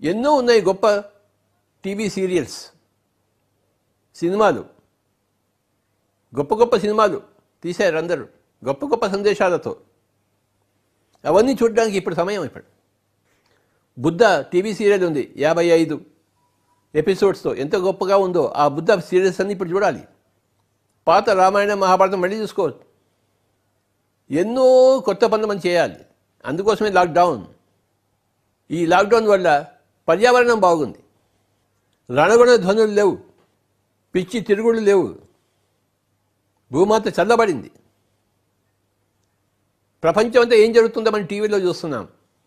ఎన్నో ఉన్నాయి గొప్ప టీవీ సీరియల్స్ సినిమాలు గొప్ప గొప్ప సినిమాలు తీశారు అందరూ గొప్ప గొప్ప సందేశాలతో అవన్నీ చూడడానికి ఇప్పుడు సమయం ఇప్పుడు బుద్ధ టీవీ సీరియల్ ఉంది యాభై ఐదు ఎపిసోడ్స్తో ఎంత గొప్పగా ఉందో ఆ బుద్ధ సీరియల్స్ అన్ని ఇప్పుడు చూడాలి పాత రామాయణ మహాభారతం మళ్ళీ చూసుకోవచ్చు ఎన్నో కొత్త పనులు మనం చేయాలి అందుకోసమే లాక్డౌన్ ఈ లాక్డౌన్ వల్ల పర్యావరణం బాగుంది రణగుణ ధ్వనులు లేవు పిచ్చి తిరుగుళ్ళు లేవు భూమాత చల్లబడింది ప్రపంచం అంతా ఏం జరుగుతుందో మనం టీవీలో చూస్తున్నాం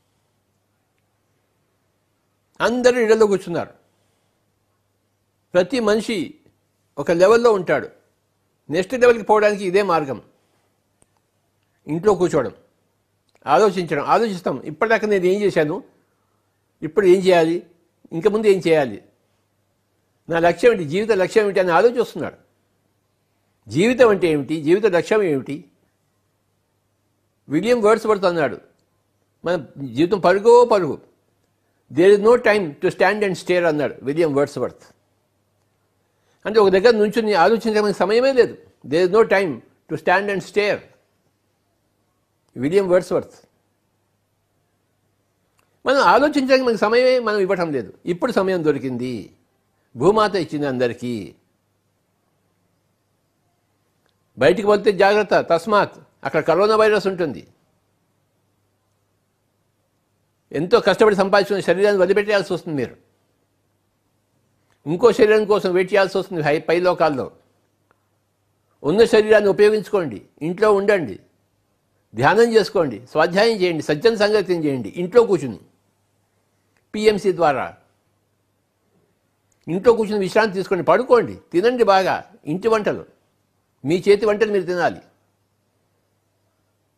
అందరూ ఇళ్లలో కూర్చున్నారు ప్రతి మనిషి ఒక లెవెల్లో ఉంటాడు నెక్స్ట్ లెవెల్కి పోవడానికి ఇదే మార్గం ఇంట్లో కూర్చోవడం ఆలోచించడం ఆలోచిస్తాం ఇప్పటిదాకా నేను ఏం చేశాను ఇప్పుడు ఏం చేయాలి ఇంకా ముందు ఏం చేయాలి నా లక్ష్యం ఏంటి జీవిత లక్ష్యం ఏమిటి అని ఆలోచిస్తున్నాడు జీవితం అంటే ఏమిటి జీవిత లక్ష్యం ఏమిటి విలియం వర్డ్స్ వర్త్ అన్నాడు మన జీవితం పరుగో పరుగు there is no time to stand and stare అన్నాడు విలియం వర్డ్స్ వర్త్ అంటే ఒక దగ్గర నుంచుని ఆలోచించడానికి సమయమే లేదు there is no time to stand and stare William Wordsworth మనం ఆలోచించడానికి మనకి సమయమే మనం ఇవ్వటం లేదు ఇప్పుడు సమయం దొరికింది భూమాత ఇచ్చింది అందరికీ బయటికి వెళ్తే జాగ్రత్త తస్మాత్ అక్కడ కరోనా వైరస్ ఉంటుంది ఎంతో కష్టపడి సంపాదించిన శరీరాన్ని వదిలిపెట్టేయాల్సి వస్తుంది మీరు ఇంకో శరీరం కోసం వెయిట్ చేయాల్సి వస్తుంది హై పై లోకాల్లో ఉన్న శరీరాన్ని ఉపయోగించుకోండి ఇంట్లో ఉండండి ధ్యానం చేసుకోండి స్వాధ్యాయం చేయండి సజ్జన సంగతి చేయండి ఇంట్లో కూర్చుని పిఎంసి ద్వారా ఇంట్లో కూర్చుని విశ్రాంతి తీసుకోండి పడుకోండి తినండి బాగా ఇంటి వంటలు మీ చేతి వంటలు మీరు తినాలి